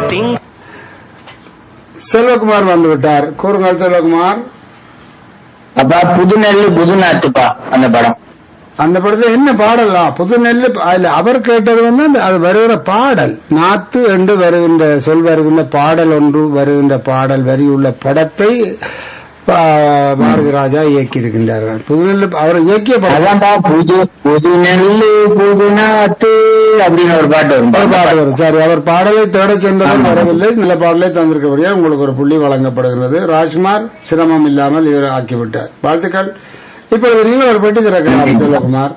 Thing Selvakumar வந்து விட்டார் கூறுங்கள் செல்வகுமார் அப்பா புதுநெல்லு புதுநாத்துப்பா அந்த படம் அந்த படத்துல என்ன பாடலா புது நெல்லு அதுல அவர் கேட்டது வந்து அந்த அது வருகிற பாடல் நாத்து என்று வருகின்ற சொல் வருகின்ற பாடல் ஒன்று வருகின்ற பாடல் வரி உள்ள படத்தை ஆ, பாரதி ராஜா இயக்கி இருக்கின்றார்கள் புதுநெல்லு அவர் இயக்கிய படம் அதான்ப்பா புது புது நெல்லு புதுநாத்து அப்படின்னு ஒரு பாட்டு வரும் ஒரு பாடல் வரும் சரி அவர் பாடலை தேடச் சென்றவர் வரவில்லை நல்ல பாடலை தந்திருக்கபடியா உங்களுக்கு ஒரு புள்ளி வழங்கப்படுகிறது ராஜ்குமார் சிரமம் இல்லாமல் இவர் ஆக்கிவிட்டார் வாழ்த்துக்கள் இப்பொழுது நீங்கள் ஒரு பெட்டி திறக்கலாம் செல்வகுமார்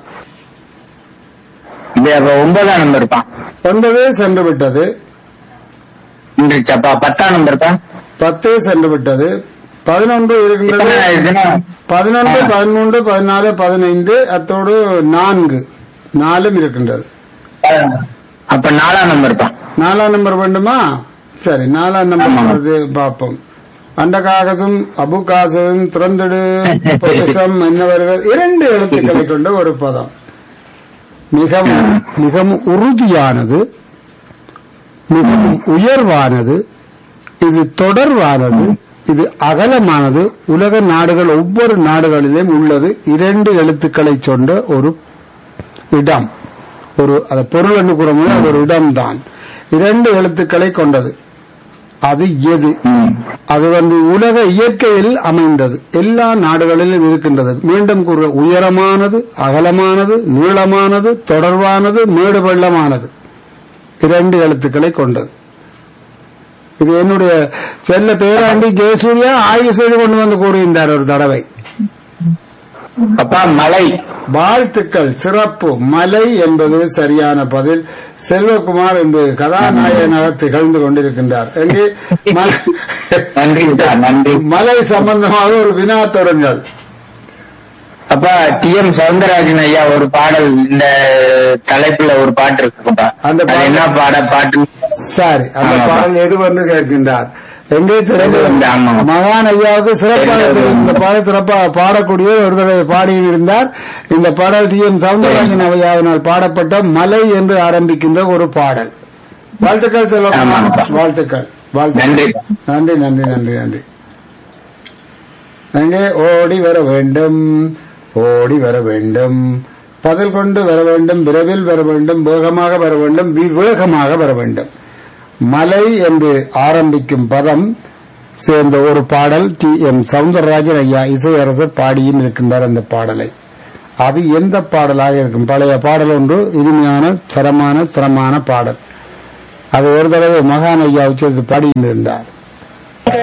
இது அப்ப ஒன்பதாம் நம்பர்ப்பா ஒன்பது சென்று விட்டது இன்றுச்சப்பா பத்தாம் நம்பர்ப்பா பத்து சென்று விட்டது பதினொன்று இருக்கின்றது எத்தனை இதுனா பதினொன்று ஆ. பதிமூன்று பதினாலு பதினைந்து அத்தோடு நான்கு நாலும் இருக்கின்றது அப்ப நாலாம் நம்பர்ப்பா நாலாம் நம்பர் வேண்டுமா சரி நாலாம் நம்பர் ஆமாம். வருது பார்ப்போம் அண்டகாகசும் அபுகாசம் திறந்தடு பொக்கிஷம் என்ன வருகிறது இரண்டு எழுத்துக்களை கொண்ட ஒரு பதம் மிகவும் மிகவும் உறுதியானது மிகவும் உயர்வானது இது தொடர்வானது இது அகலமானது உலக நாடுகள் ஒவ்வொரு நாடுகளிலும் உள்ளது இரண்டு எழுத்துக்களை சொன்ன ஒரு இடம் ஒரு அது பொருள் என்று கூறும்போது அது ஒரு இடம்தான் இரண்டு எழுத்துக்களை கொண்டது அது எது ம். அது வந்து உலக இயற்கையில் அமைந்தது எல்லா நாடுகளிலும் இருக்கின்றது மீண்டும் கூற உயரமானது அகலமானது நீளமானது தொடர்பானது மேடு பள்ளமானது இரண்டு எழுத்துக்களை கொண்டது இது என்னுடைய செல்ல பேராண்டி ஜெயசூர்யா ஆய்வு செய்து கொண்டு வந்து கூறியிருந்தார் ஒரு தடவை அப்பா மலை வாழ்த்துக்கள் சிறப்பு மலை என்பது சரியான பதில் செல்வகுமார் என்று கதாநாயகனாக திகழ்ந்து கொண்டிருக்கின்றார் எங்கே மலை- நன்றி சார் நன்றி மலை சம்பந்தமாக ஒரு வினா தொடங்கள் அப்பா டி எம் சவுந்தரராஜன் ஐயா ஒரு பாடல் இந்த தலைப்புல ஒரு பாட்டு இருக்குப்பா அந்த அது பாடல் என்ன பாட பாட்டு சரி அந்த ஆமாப்பா. பாடல் எது என்று கேட்கின்றார் எங்கே திறந்து எது வந்து, ஆமாம். மகான் ஐயாவுக்கு சிறப்பாக எது தெரியும். வந்து. இந்த பாடல் சிறப்பாக பாடக்கூடிய ஒரு தடவை பாடியிருந்தார் இந்த பாடல் டி எம் சவுந்தரராஜன் ஐயாவினால் பாடப்பட்ட மலை என்று ஆரம்பிக்கின்ற ஒரு பாடல் வாழ்த்துக்கள் செல்வகுமார் ஆமாப்பா. வாழ்த்துக்கள் வாழ்த்துக்கள் நன்றி நன்றி நன்றி நன்றி நன்றி அங்கே ஓடி வர வேண்டும் ஓடி வர வேண்டும் பதில் கொண்டு வர வேண்டும் விரைவில் வர வேண்டும் வேகமாக வர வேண்டும் விவேகமாக வர வேண்டும் மலை என்று ஆரம்பிக்கும் பதம் சேர்ந்த ஒரு பாடல் டி எம் சவுந்தரராஜன் ஐயா இசையரசர் பாடியும் இருக்கின்றார் அந்த பாடலை அது எந்த பாடலாக இருக்கும் பழைய பாடல் ஒன்று இனிமையான தரமான சிரமான பாடல் அது ஒரு தடவை மகான் ஐயா உச்சரித்து பாடியும் இருந்தார்